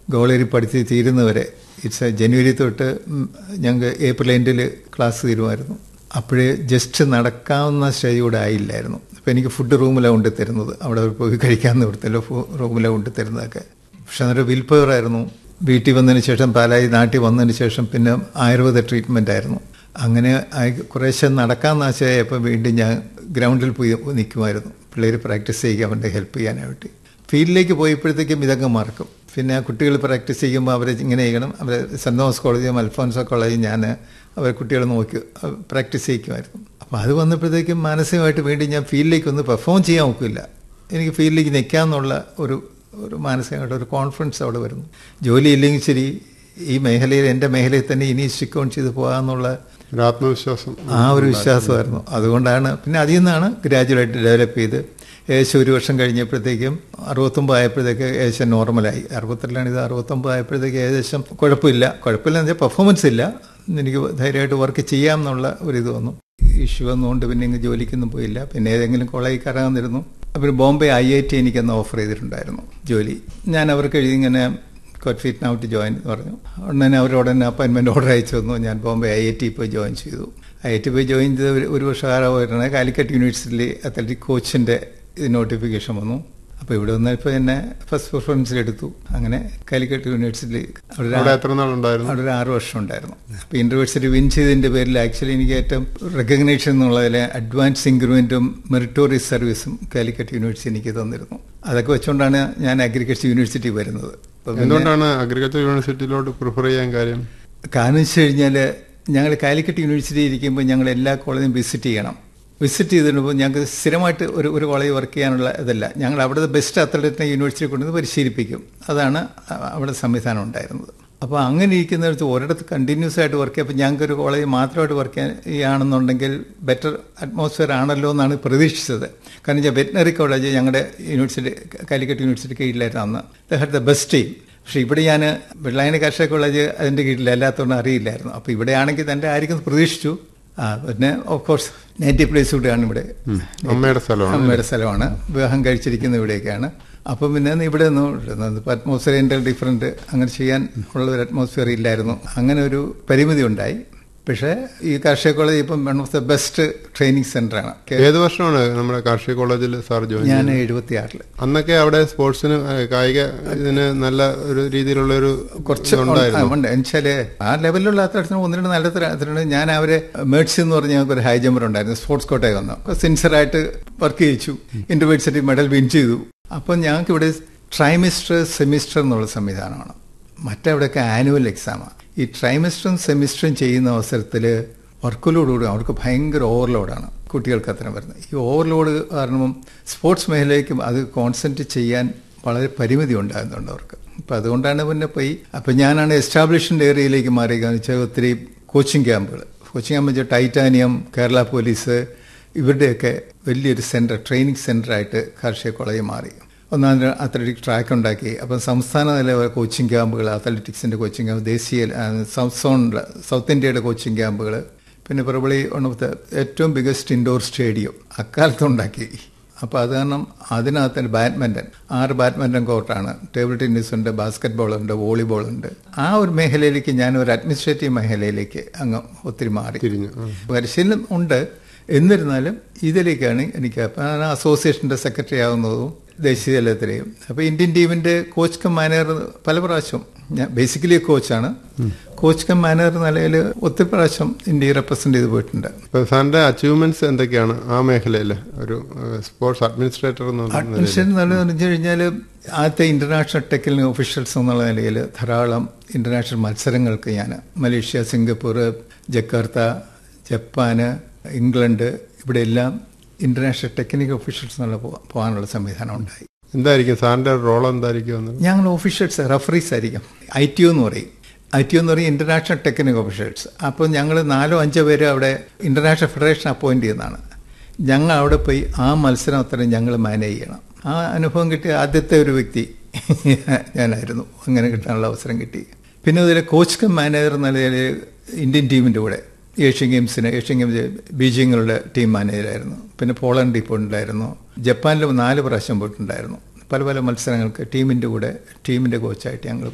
ഗോളേരി പഠിച്ച് തീരുന്നവരെ ഇറ്റ്സ് ജനുവരി തൊട്ട് ഞങ്ങൾക്ക് ഏപ്രിൽ എൻഡിൽ ക്ലാസ് തീരുമായിരുന്നു അപ്പോഴേ ജസ്റ്റ് നടക്കാവുന്ന സ്റ്റേജ് കൂടെ ആയില്ലായിരുന്നു അപ്പോൾ എനിക്ക് ഫുഡ് റൂമിലാണ് കൊണ്ട് തരുന്നത് അവിടെ പോയി കഴിക്കാമെന്ന് കൊടുത്തല്ലോ റൂമിലാണ് കൊണ്ട് തരുന്നതൊക്കെ പക്ഷെ അന്നേരം വിൽ പവർ ആയിരുന്നു വീട്ടിൽ വന്നതിന് ശേഷം പാലായി നാട്ടിൽ വന്നതിന് ശേഷം പിന്നെ ആയുർവേദ ട്രീറ്റ്മെൻ്റ് ആയിരുന്നു അങ്ങനെ ആയി- കുറേശ്ശെ നടക്കാൻ ആശയപ്പോൾ വീണ്ടും ഞാൻ ഗ്രൗണ്ടിൽ പോയി നിൽക്കുമായിരുന്നു പിള്ളേർ പ്രാക്ടീസ് ചെയ്യാൻ വേണ്ടി ഹെൽപ്പ് ചെയ്യാനായിട്ട് ഫീൽഡിലേക്ക് പോയപ്പോഴത്തേക്കും ഇതൊക്കെ മറക്കും പിന്നെ ആ കുട്ടികൾ പ്രാക്ടീസ് ചെയ്യുമ്പോൾ അവരെ ഇങ്ങനെ ചെയ്യണം അവർ സെൻറ് തോമസ് കോളേജും അൽഫോൻസോ കോളേജും ഞാൻ അവർ കുട്ടികളെ നോക്കി പ്രാക്ടീസ് ചെയ്യിക്കുമായിരുന്നു അപ്പോൾ അത് വന്നപ്പോഴത്തേക്കും മാനസികമായിട്ട് വീണ്ടും ഞാൻ ഫീൽഡിലേക്ക് ഒന്ന് പെർഫോം ചെയ്യാൻ നോക്കില്ല എനിക്ക് ഫീൽഡിലേക്ക് നിൽക്കാമെന്നുള്ള ഒരു ഒരു മാനസികമായിട്ട് ഒരു കോൺഫിഡൻസ് അവിടെ വരുന്നു ജോലി ഇല്ലെങ്കിൽ ശരി ഈ മേഖലയിൽ എൻ്റെ മേഖലയിൽ തന്നെ ഇനി സ്റ്റിക്ക് ഓൺ ചെയ്ത് പോകാമെന്നുള്ള ഒരു ആത്മവിശ്വാസം ആ ഒരു വിശ്വാസമായിരുന്നു അതുകൊണ്ടാണ് പിന്നെ അതിൽ നിന്നാണ് ഗ്രാജുവലായിട്ട് ഡെവലപ്പ് ചെയ്ത് ഏകദേശം ഒരു വർഷം കഴിഞ്ഞപ്പോഴത്തേക്കും അറുപത്തൊമ്പത് ആയപ്പോഴത്തേക്ക് ഏകദേശം നോർമലായി അറുപത്തിരണ്ടാണ് ഇത് അറുപത്തൊമ്പത് ആയപ്പോഴത്തേക്ക് ഏകദേശം കുഴപ്പമില്ല കുഴപ്പമില്ല എന്ന് വെച്ചാൽ പെർഫോമൻസ് ഇല്ല എനിക്ക് ധൈര്യമായിട്ട് വർക്ക് ചെയ്യാം എന്നുള്ള ഒരു ഇത് വന്നു ഇഷ്യൂ വന്നുകൊണ്ട് പിന്നെ ഇങ്ങ് ജോലിക്കൊന്നും പോയില്ല പിന്നെ ഏതെങ്കിലും കോളേജിൽ കറങ്ങാന്നിരുന്നു അപ്പോൾ ബോംബെ ഐ ഐ ടി എനിക്കന്ന് ഓഫർ ചെയ്തിട്ടുണ്ടായിരുന്നു ജോലി ഞാൻ അവർക്ക് എഴുതി ഇങ്ങനെ got fit now to join എന്ന് പറഞ്ഞു ഉടനെ അവർ ഉടനെ അപ്പോയിൻമെൻറ്റ് ഓർഡർ അയച്ചു തന്നു ഞാൻ ബോംബെ ഐ ഐ ടി പോയി ജോയിൻ ചെയ്തു ഐ ഐ ടി പോയി ജോയിൻ ചെയ്ത് ഒരു- ഒരു വർഷകാലമായിട്ടാണ് കാലിക്കറ്റ് യൂണിവേഴ്സിറ്റിയിൽ അത്ലറ്റിക് കോച്ചിൻ്റെ ഇത് നോട്ടിഫിക്കേഷൻ വന്നു അപ്പോൾ ഇവിടെ വന്നപ്പോൾ എന്നെ ഫസ്റ്റ് പ്രിഫറൻസിൽ എടുത്തു അങ്ങനെ കാലിക്കറ്റ് യൂണിവേഴ്സിറ്റിയിൽ അവിടെ അവിടെ എത്ര നാളുണ്ടായിരുന്നു അവിടെ ഒരു ആറ് വർഷം ഉണ്ടായിരുന്നു അപ്പോൾ യൂണിവേഴ്സിറ്റി വിൻ ചെയ്തതിൻ്റെ പേരിൽ ആക്ച്വലി എനിക്ക് ഏറ്റവും റെക്കഗ്നേഷൻ എന്നുള്ളതിൽ അഡ്വാൻസ് ഇൻക്രിമെൻറ്റും മെറിറ്റോറിയസ് സർവീസും കാലിക്കറ്റ് യൂണിവേഴ്സിറ്റി എനിക്ക് തന്നിരുന്നു അതൊക്കെ വെച്ചുകൊണ്ടാണ് ഞാൻ അഗ്രികൾച്ചർ യൂണിവേഴ്സിറ്റി വരുന്നത് അപ്പോൾ പിന്നെ എന്തുകൊണ്ടാണ് അഗ്രികൾച്ചർ യൂണിവേഴ്സിറ്റിയിലോട്ട് പ്രിഫർ ചെയ്യാൻ കാര്യം കാരണം വെച്ച് കഴിഞ്ഞാൽ ഞങ്ങൾ കാലിക്കറ്റ് യൂണിവേഴ്സിറ്റി ഇരിക്കുമ്പോൾ ഞങ്ങൾ എല്ലാ കോളേജും വിസിറ്റ് ചെയ്യണം വിസിറ്റ് ചെയ്തിട്ടുമ്പോൾ ഞങ്ങൾക്ക് സ്ഥിരമായിട്ട് ഒരു ഒരു കോളേജ് വർക്ക് ചെയ്യാനുള്ള ഇതല്ല ഞങ്ങൾ അവിടുത്തെ ബെസ്റ്റ് അത്ലറ്റിനെ യൂണിവേഴ്സിറ്റി കൊണ്ടുവന്ന് പരിശീലിപ്പിക്കും അതാണ് അ- അവിടെ സംവിധാനം ഉണ്ടായിരുന്നത് അപ്പോൾ അങ്ങനെ ഇരിക്കുന്നിടത്ത് ഒരിടത്ത് കണ്ടിന്യൂസ് ആയിട്ട് വർക്ക് ചെയ്യാം അപ്പോൾ ഞങ്ങൾക്ക് ഒരു കോളേജ് മാത്രമായിട്ട് വർക്ക് ചെയ്യുകയാണെന്നുണ്ടെങ്കിൽ ബെറ്റർ അറ്റ്മോസ്ഫിയർ ആണല്ലോ എന്നാണ് പ്രതീക്ഷിച്ചത് കാരണം ഞാൻ വെറ്റിനറി കോളേജ് ഞങ്ങളുടെ യൂണിവേഴ്സിറ്റി കാലിക്കറ്റ് യൂണിവേഴ്സിറ്റി കീഴിലായിരുന്നു അന്ന് they had the best team പക്ഷെ ഇവിടെ ഞാൻ വെള്ളായണി കർഷക കോളേജ് അതിൻ്റെ കീഴിൽ എല്ലാത്തോണ്ടും അറിയില്ലായിരുന്നു അപ്പോൾ ഇവിടെയാണെങ്കിൽ തന്നെ ആയിരിക്കും പ്രതീക്ഷിച്ചു ആ പിന്നെ ഓഫ് കോഴ്സ് നേറ്റീവ് പ്ലേസ് കൂടെയാണ് ഇവിടെ അമ്മയുടെ സ്ഥലമാണ് അമ്മയുടെ സ്ഥലമാണ് വിവാഹം കഴിച്ചിരിക്കുന്ന ഇവിടെയൊക്കെയാണ് അപ്പം പിന്നെ ഇവിടെ നിന്ന് അറ്റ്മോസ്ഫിയറിൻ്റെ ഡിഫറെൻറ്റ് അങ്ങനെ ചെയ്യാൻ ഉള്ള ഒരു അറ്റ്മോസ്ഫിയർ ഇല്ലായിരുന്നു അങ്ങനെ ഒരു പരിമിതി ഉണ്ടായി പക്ഷേ ഈ കാർഷിക കോളേജ് ഇപ്പം one of the best training സെൻ്ററാണ് ഏത് വർഷമാണ് നമ്മുടെ കാർഷിക കോളേജിൽ സാർ ജോയിൻ ഞാൻ ചെയ്തത്? എഴുപത്തി ആറിൽ അന്നൊക്കെ അവിടെ സ്പോർട്സിന് ഏഹ്, കായിക ഇതിന് നല്ല ഒരു രീതിയിലുള്ള ഒരു കുറച്ച് ഉണ്ടായിരുന്നു ഉണ്ട് എന്നുവെച്ചാല് ആ ലെവലിലുള്ള അത്ലറ്റ്സിന് ഒന്ന് രണ്ട് നല്ല അത്ലറ്റുണ്ട് ഞാൻ അവരെ മേഡ്സ് എന്ന് പറഞ്ഞ ഞങ്ങൾക്ക് ഒരു ഹൈ ജമ്പർ ഉണ്ടായിരുന്നു സ്പോർട്സ് കോട്ടയിൽ വന്നു സിൻസിയറായിട്ട് വർക്ക് ചെയ്യിച്ചു യൂണിവേഴ്സിറ്റി മെഡൽ വിൻ ചെയ്തു അപ്പം ഞങ്ങൾക്ക് ഇവിടെ ട്രൈമിസ്റ്റർ സെമിസ്റ്റർ എന്നുള്ള സംവിധാനമാണ് മറ്റവിടെയൊക്കെ ആനുവൽ എക്സാമാണ് ഈ ട്രൈമിസ്റ്ററും സെമിസ്റ്ററും ചെയ്യുന്ന അവസരത്തിൽ വർക്കിലോടുകൂടി അവർക്ക് ഭയങ്കര ഓവർലോഡാണ് കുട്ടികൾക്ക് അത്തരം വരുന്നത് ഈ ഓവർലോഡ് കാരണം സ്പോർട്സ് മേഖലയ്ക്കും അത് കോൺസെൻട്രേറ്റ് ചെയ്യാൻ വളരെ പരിമിതി ഉണ്ടാകുന്നുണ്ട് അവർക്ക് അപ്പം അതുകൊണ്ടാണ് പിന്നെ പോയി അപ്പം ഞാനാണ് എസ്റ്റാബ്ലിഷ്മെൻ്റ് ഏരിയയിലേക്ക് മാറിയെന്ന് വെച്ചാൽ ഒത്തിരി കോച്ചിങ് ക്യാമ്പുകൾ കോച്ചിങ് ക്യാമ്പ് വെച്ചാൽ ടൈറ്റാനിയം കേരള പോലീസ് ഇവരുടെയൊക്കെ വലിയൊരു സെൻറ്റർ ട്രെയിനിങ് സെൻ്ററായിട്ട് കാർഷിക കോളേജ് മാറി ഒന്നാം അത്ലറ്റിക് ട്രാക്ക് ഉണ്ടാക്കി അപ്പം സംസ്ഥാന തല കോച്ചിങ് ക്യാമ്പുകൾ അത്ലറ്റിക്സിൻ്റെ കോച്ചിങ് ക്യാമ്പ് ദേശീയ ആ, സൗത്ത് സോണിൽ സൗത്ത് ഇന്ത്യയുടെ കോച്ചിങ് ക്യാമ്പുകൾ പിന്നെ പ്രബളി വൺ ഓഫ് ദ ഏറ്റവും ബിഗസ്റ്റ് ഇൻഡോർ സ്റ്റേഡിയം അക്കാലത്ത് ഉണ്ടാക്കി അപ്പോൾ അത് കാരണം അതിനകത്ത് ബാഡ്മിൻ്റൺ ആറ് ബാഡ്മിൻ്റൺ കോർട്ടാണ് ടേബിൾ ടെന്നീസ് ഉണ്ട് ബാസ്കറ്റ് ബോൾ ഉണ്ട് വോളിബോൾ ഉണ്ട് ആ ഒരു മേഖലയിലേക്ക് ഞാൻ ഒരു അഡ്മിനിസ്ട്രേറ്റീവ് മേഖലയിലേക്ക് അങ്ങ് ഒത്തിരി മാറി തിരിഞ്ഞു ആ. പരിശീലനം ഉണ്ട് എന്നിരുന്നാലും ഇതിലേക്കാണ് എനിക്ക് അപ്പം ഞാൻ അസോസിയേഷൻ്റെ സെക്രട്ടറി ആവുന്നതും ദേശീയ തലത്തിലെയും അപ്പോൾ ഇന്ത്യൻ ടീമിൻ്റെ കോച്ച് കം മാനേജർ പല പ്രാവശ്യം ഞാൻ ബേസിക്കലി കോച്ചാണ് കോച്ച് കം മാനേജർ നിലയിൽ ഒത്തിരി പ്രാവശ്യം ഇന്ത്യയെ റെപ്രസെൻ്റ് ചെയ്ത് പോയിട്ടുണ്ട് ഇപ്പൊ സാറിന്റെ അച്ചീവ്മെന്റ്സ് എന്തൊക്കെയാണ് ആ മേഖലയിൽ ഒരു സ്പോർട്സ് അഡ്മിനിസ്ട്രേറ്റർ എന്നുള്ള നിലയിൽ? അഡ്മിഷൻ നല്ലതെന്ന് വെച്ച് കഴിഞ്ഞാൽ ആദ്യത്തെ ഇന്റർനാഷണൽ ടെക്നിക്കൽ ഒഫീഷ്യൽസ് എന്നുള്ള നിലയിൽ ധാരാളം ഇന്റർനാഷണൽ മത്സരങ്ങൾക്ക് ഞാൻ മലേഷ്യ സിംഗപ്പൂർ ജക്കാർത്ത ജപ്പാന് ഇംഗ്ലണ്ട് ഇവിടെ എല്ലാം ഇന്റർനാഷണൽ ടെക്നിക്കൽ ഒഫീഷ്യൽസ് എന്നുള്ള പോ- പോകാനുള്ള സംവിധാനം ഉണ്ടായി എന്തായിരിക്കും സാറിന്റെ റോൾ എന്തായിരിക്കും എന്ന് ഞങ്ങൾ ഓഫീഷ്യൽസ് റഫറീസ് ആയിരിക്കും ഐ ടി ഒ എന്ന് പറയും ഐ ടി ഒ എന്ന് പറയും ഇന്റർനാഷണൽ ടെക്നിക്കൽ ഓഫീഷ്യൽസ് അപ്പോൾ ഞങ്ങൾ നാലോ അഞ്ചോ പേര് അവിടെ ഇന്റർനാഷണൽ ഫെഡറേഷൻ അപ്പോയിന്റ് ചെയ്യുന്നതാണ് ഞങ്ങൾ അവിടെ പോയി ആ മത്സരം അത്രയും ഞങ്ങൾ മാനേജ് ചെയ്യണം ആ അനുഭവം കിട്ടിയ ആദ്യത്തെ ഒരു വ്യക്തി ഞാനായിരുന്നു അങ്ങനെ കിട്ടാനുള്ള അവസരം കിട്ടി പിന്നെ അതിലെ കോച്ച് കം മാനേജർ എന്ന നിലയിൽ ഇന്ത്യൻ ടീമിൻ്റെ കൂടെ ഏഷ്യൻ ഗെയിംസിന് ഏഷ്യൻ ഗെയിംസ് ബീജിങ്ങുള്ള ടീം മാനേജറായിരുന്നു പിന്നെ പോളണ്ടിൽ പോയിട്ടുണ്ടായിരുന്നു ജപ്പാനിൽ നാല് പ്രാവശ്യം പോയിട്ടുണ്ടായിരുന്നു പല പല മത്സരങ്ങൾക്ക് ടീമിൻ്റെ കൂടെ ടീമിൻ്റെ കോച്ചായിട്ട് ഞങ്ങൾ